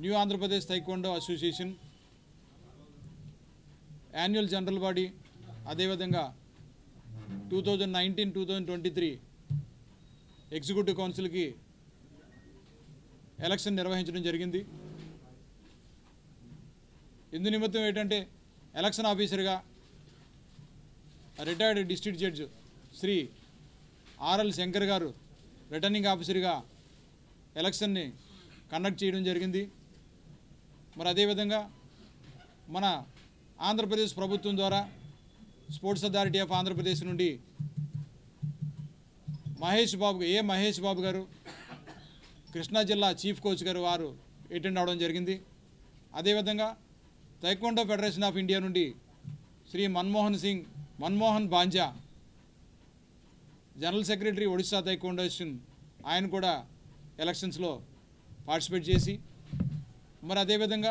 New Andhra Pradesh taekwondo association annual general body అదేవిధంగా two thousand nineteen two thousand twenty three executive కౌన్సిల్కి election నిర్వహించడం జరిగింది ఇందు నిమిత్తం ఏంటంటే ఎలక్షన్ ఆఫీసర్గా retired district judge Shri R L Shankar గారు రిటర్నింగ్ ఆఫీసర్గా ఎలక్షన్ని కండక్ట్ చేయడం జరిగింది మరి అదేవిధంగా మన ఆంధ్రప్రదేశ్ ప్రభుత్వం ద్వారా స్పోర్ట్స్ అథారిటీ ఆఫ్ ఆంధ్రప్రదేశ్ నుండి మహేష్ బాబు ఏ మహేష్ బాబు గారు కృష్ణా జిల్లా చీఫ్ కోచ్ గారు వారు అటెండ్ అవడం జరిగింది అదేవిధంగా తైక్వాండో ఫెడరేషన్ ఆఫ్ ఇండియా నుండి శ్రీ మన్మోహన్ సింగ్ మన్మోహన్ బాంజా జనరల్ సెక్రటరీ ఒడిశా తైక్వాండోషన్ ఆయన కూడా ఎలక్షన్స్లో పార్టిసిపేట్ చేసి మరి అదేవిధంగా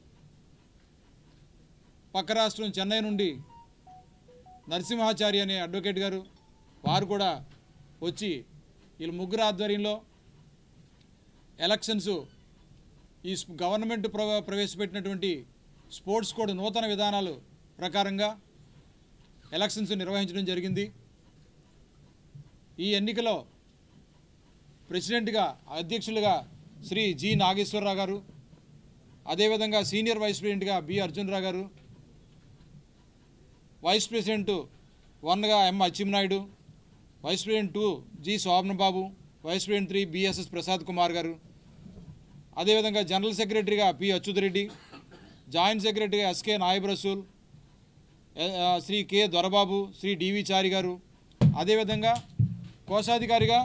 పక్క రాష్ట్రం చెన్నై నుండి నరసింహాచారి అనే అడ్వకేట్ గారు వారు కూడా వచ్చి వీళ్ళ ముగ్గురు ఆధ్వర్యంలో ఎలక్షన్స్ ఈ స్ప్- గవర్నమెంట్ ప్రవ ప్రవేశపెట్టినటువంటి స్పోర్ట్స్ కోడ్ నూతన విధానాలు ప్రకారంగా ఎలక్షన్స్ నిర్వహించడం జరిగింది ఈ ఎన్నికలో ప్రెసిడెంట్గా అధ్యక్షులుగా శ్రీ జి నాగేశ్వరరావు గారు అదేవిధంగా సీనియర్ వైస్ ప్రెసిడెంట్గా బి అర్జునరావు గారు వైస్ ప్రెసిడెంట్ వన్గా M Atchannaidu vice president two G Sobhan Babu vice president three B S S Prasad Kumar గారు అదేవిధంగా జనరల్ సెక్రటరీగా పి అచ్యుతరెడ్డి జాయింట్ సెక్రటరీగా ఎస్కే నాయబ్ రసూల్ ఎ- ఆ, శ్రీ కె దొరబాబు శ్రీ డివి చారి గారు అదేవిధంగా కోశాధికారిగా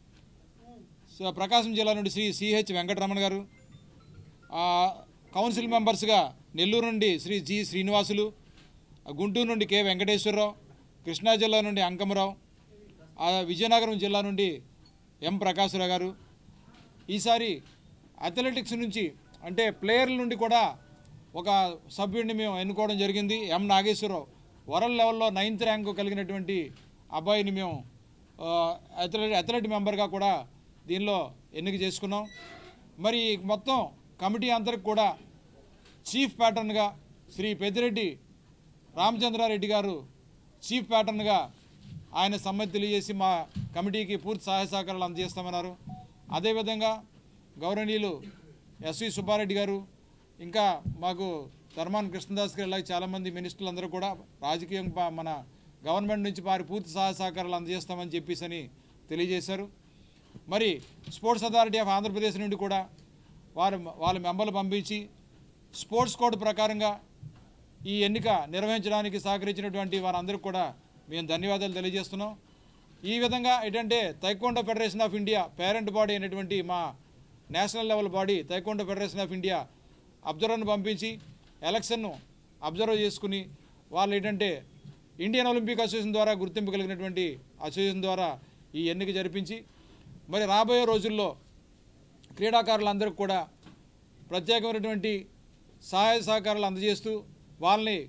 స- ప్రకాశం జిల్లా నుండి శ్రీ సిహెచ్ వెంకటరమణ గారు ఆ, కౌన్సిల్ మెంబర్స్గా నెల్లూరు నుండి శ్రీ జి శ్రీనివాసులు గుంటూరు నుండి కె వెంకటేశ్వరరావు కృష్ణా జిల్లా నుండి అంకమరావు ఆ, విజయనగరం జిల్లా నుండి ఎం ప్రకాశ్రావు గారు ఈసారి అథ్లెటిక్స్ నుంచి అంటే ప్లేయర్ల నుండి కూడా ఒక సభ్యుడిని మేము ఎన్నుకోవడం జరిగింది ఎం నాగేశ్వరరావు వరల్డ్ లెవెల్లో నైన్త్ ర్యాంకు కలిగినటువంటి అబ్బాయిని మేము ఆ, అథ్లెట్ అథ్లెట్ మెంబర్గా కూడా దీనిలో ఎన్నిక చేసుకున్నాం మరి ఈ మొత్తం కమిటీ అందరికి కూడా చీఫ్ ప్యాటర్న్గా శ్రీ పెద్దిరెడ్డి రామచంద్రారెడ్డి గారు చీఫ్ ప్యాటర్న్గా ఆయన సమ్మతి తెలియజేసి మా కమిటీకి పూర్తి సహాయ సహకారాలు అందజేస్తామన్నారు అదేవిధంగా గౌరవనీయులు ఎస్వి సుబ్బారెడ్డి గారు ఇంకా మాకు ధర్మాన్ కృష్ణదాస్ గారు ఇలాగ చాలామంది మినిస్టర్లు అందరూ కూడా రాజకీయం ప- మన గవర్నమెంట్ నుంచి వారి పూర్తి సహాయ సహకారాలు అందజేస్తామని చెప్పేసి అని తెలియజేశారు మరి స్పోర్ట్స్ అథారిటీ ఆఫ్ ఆంధ్రప్రదేశ్ నుండి కూడా వారు వాళ్ళ మెంబర్లు పంపించి స్పోర్ట్స్ కోడ్ ప్రకారంగా ఈ ఎన్నిక నిర్వహించడానికి సహకరించినటువంటి వారందరికీ కూడా మేము ధన్యవాదాలు తెలియజేస్తున్నాం ఈ విధంగా ఏంటంటే taekwondo federation of India parent body అయినటువంటి మా national level body taekwondo federation of India అబ్జర్వర్ను పంపించి ఎలక్షన్ను అబ్జర్వ్ చేసుకుని వాళ్ళు ఏంటంటే ఇండియన్ ఒలింపిక్ అసోసియేషన్ ద్వారా గుర్తింపు కలిగినటువంటి అసోసియేషన్ ద్వారా ఈ ఎన్నిక జరిపించి మరి రాబోయే రోజుల్లో క్రీడాకారులందరికీ కూడా ప్రత్యేకమైనటువంటి సహాయ సహకారాలు అందజేస్తూ వాళ్ళని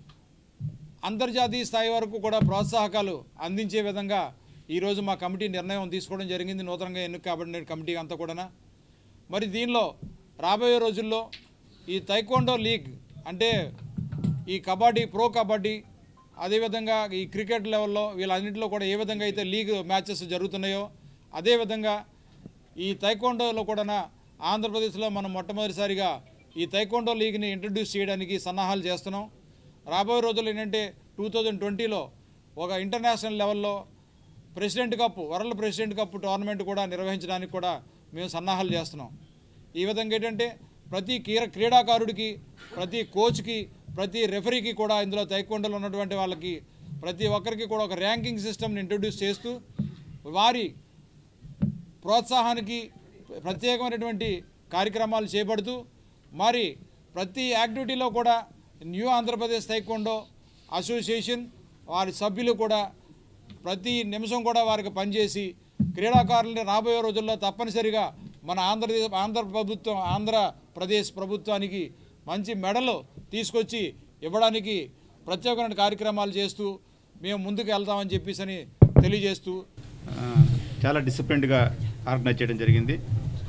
అంతర్జాతీయ స్థాయి వరకు కూడా ప్రోత్సాహకాలు అందించే విధంగా ఈరోజు మా కమిటీ నిర్ణయం తీసుకోవడం జరిగింది నూతనంగా ఎన్నిక కాబడిన కమిటీ అంతా కూడా మరి దీనిలో రాబోయే రోజుల్లో ఈ తైక్వాండో లీగ్ అంటే ఈ కబడ్డీ ప్రో కబడ్డీ అదేవిధంగా ఈ క్రికెట్ లెవెల్లో వీళ్ళన్నింటిలో కూడా ఏ విధంగా అయితే లీగ్ మ్యాచెస్ జరుగుతున్నాయో అదేవిధంగా ఈ తైక్వాండోలో కూడా ఆంధ్రప్రదేశ్లో మనం మొట్టమొదటిసారిగా ఈ తైక్వాండో లీగ్ని ఇంట్రడ్యూస్ చేయడానికి సన్నాహాలు చేస్తున్నాం రాబోయే రోజుల్లో ఏంటంటే టూ థౌజండ్ ట్వంటీలో ఒక ఇంటర్నేషనల్ లెవెల్లో president cup world president cup tournament కూడా నిర్వహించడానికి కూడా మేము సన్నాహాలు చేస్తున్నాం ఈ విధంగా ఏంటంటే ప్రతి క్రీడ క్రీడాకారుడికి ప్రతి కోచ్కి ప్రతి రెఫరీకి కూడా ఇందులో తైక్వాండోలో ఉన్నటువంటి వాళ్ళకి ప్రతి ఒక్కరికి కూడా ఒక ర్యాంకింగ్ సిస్టమ్ని ఇంట్రడ్యూస్ చేస్తూ వారి ప్రోత్సాహానికి ప్రత్యేకమైనటువంటి కార్యక్రమాలు చేపడుతూ మరి ప్రతి యాక్టివిటీలో కూడా న్యూ ఆంధ్రప్రదేశ్ తైక్వాండో అసోసియేషన్ వారి సభ్యులు కూడా ప్రతి నిమిషం కూడా వారికి పనిచేసి క్రీడాకారులని రాబోయే రోజుల్లో తప్పనిసరిగా మన ఆంధ్రదేశ్ ఆంధ్ర ప్రభుత్వం ఆంధ్రప్రదేశ్ ప్రభుత్వానికి మంచి మెడలు తీసుకొచ్చి ఇవ్వడానికి ప్రత్యేకమైన కార్యక్రమాలు చేస్తూ మేము ముందుకు వెళ్తామని చెప్పేసి అని తెలియజేస్తూ ఆ, చాలా డిసిప్లిన్డ్గా ఆర్గనైజ్ చేయడం జరిగింది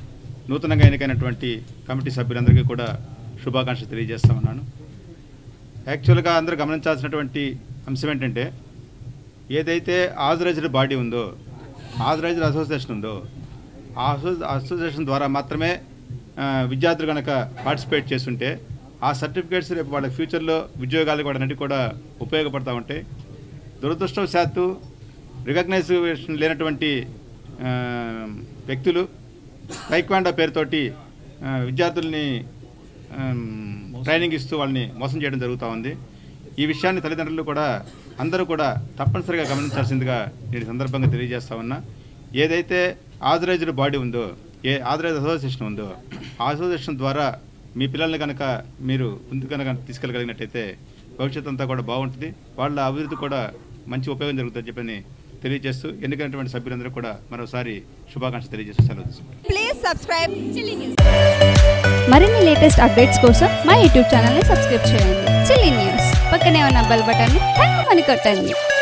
నూతనంగా ఎన్నికైనటువంటి కమిటీ సభ్యులందరికీ కూడా శుభాకాంక్షలు తెలియజేస్తా ఉన్నాను యాక్చువల్గా అందరూ గమనించాల్సినటువంటి అంశం ఏంటంటే ఏదైతే ఆథరైజ్డ్ బాడీ ఉందో ఆథరైజ్డ్ అసోసియేషన్ ఉందో ఆ అసో- అసోసియేషన్ ద్వారా మాత్రమే ఆ, విద్యార్థులు కనుక పార్టిసిపేట్ చేస్తుంటే ఆ సర్టిఫికేట్స్ రేపు వాళ్ళ ఫ్యూచర్లో ఉద్యోగాలకు వాడన్నిటి కూడా ఉపయోగపడతా ఉంటాయి దురదృష్టవశాత్తు రికగ్నైజేషన్ లేనటువంటి ఆ, వ్యక్తులు టైక్వాండా పేరుతోటి ఆ, విద్యార్థుల్ని ఆమ్, ట్రైనింగ్ ఇస్తూ వాళ్ళని మోసం చేయడం జరుగుతూ ఉంది ఈ విషయాన్ని తల్లిదండ్రులు కూడా అందరూ కూడా తప్పనిసరిగా గమనించాల్సిందిగా నేను ఈ సందర్భంగా తెలియజేస్తా ఉన్నా ఏదైతే ఆథరైజ్డ్ బాడీ ఉందో ఏ ఆథరైజ్ అసోసియేషన్ ఉందో ఆ అసోసియేషన్ ద్వారా మీ పిల్లల్ని కనుక మీరు ముందు కనుక తీసుకెళ్ళగలిగినట్టయితే భవిష్యత్తు అంతా కూడా బాగుంటుంది వాళ్ళ అభివృద్ధి కూడా మంచి ఉపయోగం జరుగుతుందని చెప్పని తెలియజేస్తూ ఎన్నికైనటువంటి సభ్యులందరూ కూడా మరోసారి శుభాకాంక్షలు తెలియజేస్తూ సెలవు తీసుకుంటాను Please subscribe Chili News. మరిన్ని లేటెస్ట్ అప్డేట్స్ కోసం మా యూట్యూబ్ ఛానల్ని సబ్స్క్రైబ్ చేయండి చిల్లీ న్యూస్ పక్కనే ఉన్న బెల్ బటన్ని టంగుమని కొట్టండి